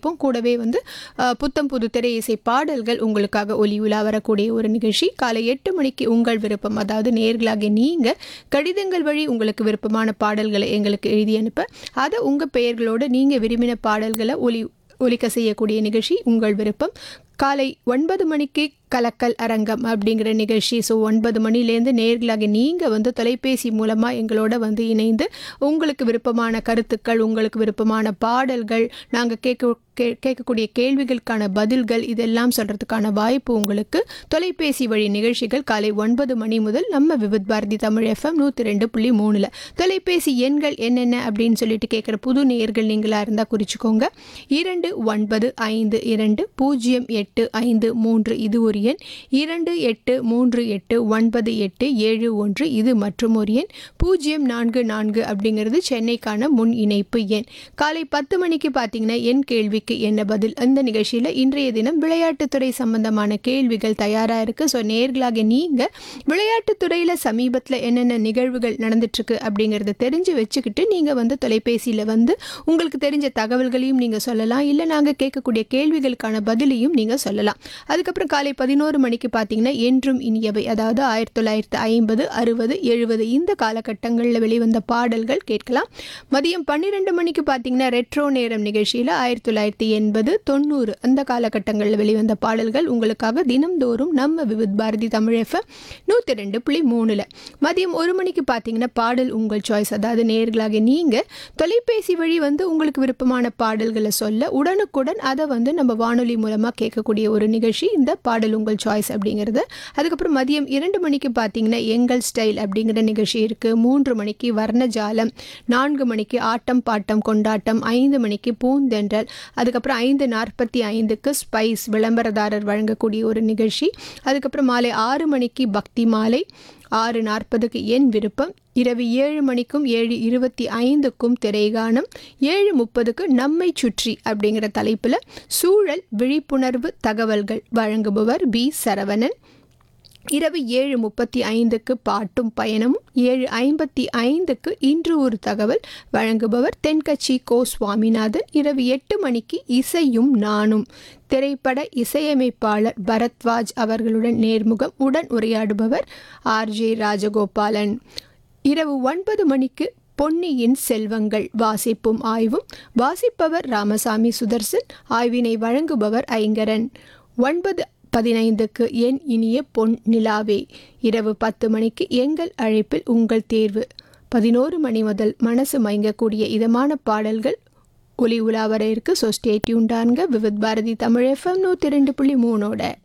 கேட்போம் கூடவே வந்து அஹ், புத்தம் புது திரை இசை பாடல்கள் உங்களுக்காக ஒலி உலா வரக்கூடிய ஒரு நிகழ்ச்சி காலை எட்டு மணிக்கு உங்கள் விருப்பம் அதாவது நேர்களாக நீங்கள் கடிதங்கள் வழி உங்களுக்கு விருப்பமான பாடல்களை எங்களுக்கு எழுதி அனுப்ப அதை உங்கள் பெயர்களோடு நீங்கள் விரும்பின பாடல்களை ஒலி ஒலிக்க செய்யக்கூடிய நிகழ்ச்சி உங்கள் விருப்பம் காலை ஒன்பது மணிக்கு கலக்கல் அரங்கம் அப்படிங்கிற நிகழ்ச்சி ஸோ ஒன்பது மணிலேருந்து நேர்களாக நீங்கள் வந்து தொலைபேசி மூலமாக எங்களோட வந்து இணைந்து உங்களுக்கு விருப்பமான கருத்துக்கள் உங்களுக்கு விருப்பமான பாடல்கள் நாங்கள் கேட்க கே கேட்கக்கூடிய கேள்விகளுக்கான பதில்கள் இதெல்லாம் சொல்கிறதுக்கான வாய்ப்பு உங்களுக்கு தொலைபேசி வழி நிகழ்ச்சிகள் காலை ஒன்பது மணி முதல் நம்ம விவித் பாரதி தமிழ் எஃப்எம் நூற்றி ரெண்டு புள்ளி மூணில் தொலைபேசி எண்கள் என்னென்ன அப்படின்னு சொல்லிட்டு கேட்குற புது நேயர்கள் நீங்களாக இருந்தால் குறிச்சிக்கோங்க இரண்டு ஒன்பது ஐந்து இரண்டு பூஜ்ஜியம் எட்டு ஐந்து மூன்று இது ஒரு எண் இரண்டு எட்டு மூன்று எட்டு ஒன்பது எட்டு ஏழு ஒன்று இது மற்றும் ஒரு எண் பூஜ்ஜியம் நான்கு நான்கு அப்படிங்கிறது சென்னைக்கான முன் இணைப்பு எண் காலை பத்து மணிக்கு பார்த்தீங்கன்னா என் கேள்விக்கு என்ன பதில் அந்த நிகழ்ச்சியில் இன்றைய தினம் விளையாட்டுத்துறை சம்பந்தமான கேள்விகள் தயாராக இருக்குது ஸோ நேர்களாக நீங்கள் விளையாட்டுத்துறையில் சமீபத்தில் என்னென்ன நிகழ்வுகள் நடந்துட்டுருக்கு அப்படிங்கிறத தெரிஞ்சு வச்சுக்கிட்டு நீங்கள் வந்து தொலைபேசியில் வந்து உங்களுக்கு தெரிஞ்ச தகவல்களையும் நீங்கள் சொல்லலாம் இல்லை நாங்கள் கேட்கக்கூடிய கேள்விகளுக்கான பதிலையும் நீங்கள் சொல்லலாம் அதுக்கப்புறம் காலை பதினோரு மணிக்கு பார்த்தீங்கன்னா என்றும் இனியவை அதாவது ஆயிரத்தி தொள்ளாயிரத்து ஐம்பது அறுபது எழுபது இந்த காலகட்டங்களில் வெளிவந்த பாடல்கள் கேட்கலாம் மதியம் பன்னிரெண்டு மணிக்கு பார்த்தீங்கன்னா ரெட்ரோ நேரம் நிகழ்ச்சியில் ஆயிரத்தி தொள்ளாயிரத்தி எண்பது தொண்ணூறு அந்த காலகட்டங்களில் வெளிவந்த பாடல்கள் உங்களுக்காக தினம்தோறும் நம்ம விவித் பாரதி தமிழ் எஃப்எம் நூற்றி ரெண்டு புள்ளி மூணில் மதியம் ஒரு மணிக்கு பார்த்தீங்கன்னா பாடல் உங்கள் சாய்ஸ் அதாவது நேர்களாக நீங்கள் தொலைபேசி வழி வந்து உங்களுக்கு விருப்பமான பாடல்களை சொல்ல உடனுக்குடன் அதை வந்து நம்ம வானொலி மூலமாக கேட்கக்கூடிய ஒரு நிகழ்ச்சி இந்த பாடல் உங்கள் சாய்ஸ் அப்படிங்கிறது அதுக்கப்புறம் மதியம் இரண்டு மணிக்கு பார்த்தீங்கன்னா எங்கள் ஸ்டைல் அப்படிங்கிற நிகழ்ச்சி இருக்குது மூன்று மணிக்கு வர்ணஜாலம் நான்கு மணிக்கு ஆட்டம் பாட்டம் கொண்டாட்டம் ஐந்து மணிக்கு பூந்தென்றல் அதுக்கப்புறம் ஐந்து நாற்பத்தி ஐந்துக்கு ஸ்பைஸ் விளம்பரதாரர் வழங்கக்கூடிய ஒரு நிகழ்ச்சி அதுக்கப்புறம் மாலை ஆறு மணிக்கு பக்தி மாலை ஆறு நாற்பதுக்கு என் விருப்பம் இரவு ஏழு மணிக்கும் ஏழு இருபத்தி ஐந்துக்கும் திரைகானம் ஏழு முப்பதுக்கு நம்மை சுற்றி அப்படிங்கிற தலைப்பில் சூழல் விழிப்புணர்வு தகவல்கள் வழங்குபவர் பி சரவணன் இரவு ஏழு முப்பத்தி ஐந்துக்கு பாட்டும் பயணமும் ஏழு ஐம்பத்தி ஐந்துக்கு இன்று ஒரு தகவல் வழங்குபவர் தென்கட்சி கோ சுவாமிநாதன் இரவு எட்டு மணிக்கு இசையும் நானும் திரைப்பட இசையமைப்பாளர் பரத்வாஜ் அவர்களுடன் நேர்முகம் உடன் உரையாடுபவர் ஆர்ஜே ராஜகோபாலன் இரவு ஒன்பது மணிக்கு பொன்னியின் செல்வங்கள் வாசிப்பும் ஆய்வும் வாசிப்பவர் ராமசாமி சுதர்சன் ஆய்வினை வழங்குபவர் ஐங்கரன் ஒன்பது பதினைந்துக்கு என் இனிய பொன் நிலாவே இரவு பத்து மணிக்கு எங்கள் அழைப்பில் உங்கள் தேர்வு பதினோரு மணி முதல் மனசு மயங்கக்கூடிய இதமான பாடல்கள் ஒலி உலா வர இருக்கு ஸோ ஸ்டேட்யூண்டான்க விவித் பாரதி தமிழ் எஃப்எம் நூற்றி ரெண்டு புள்ளி மூணோட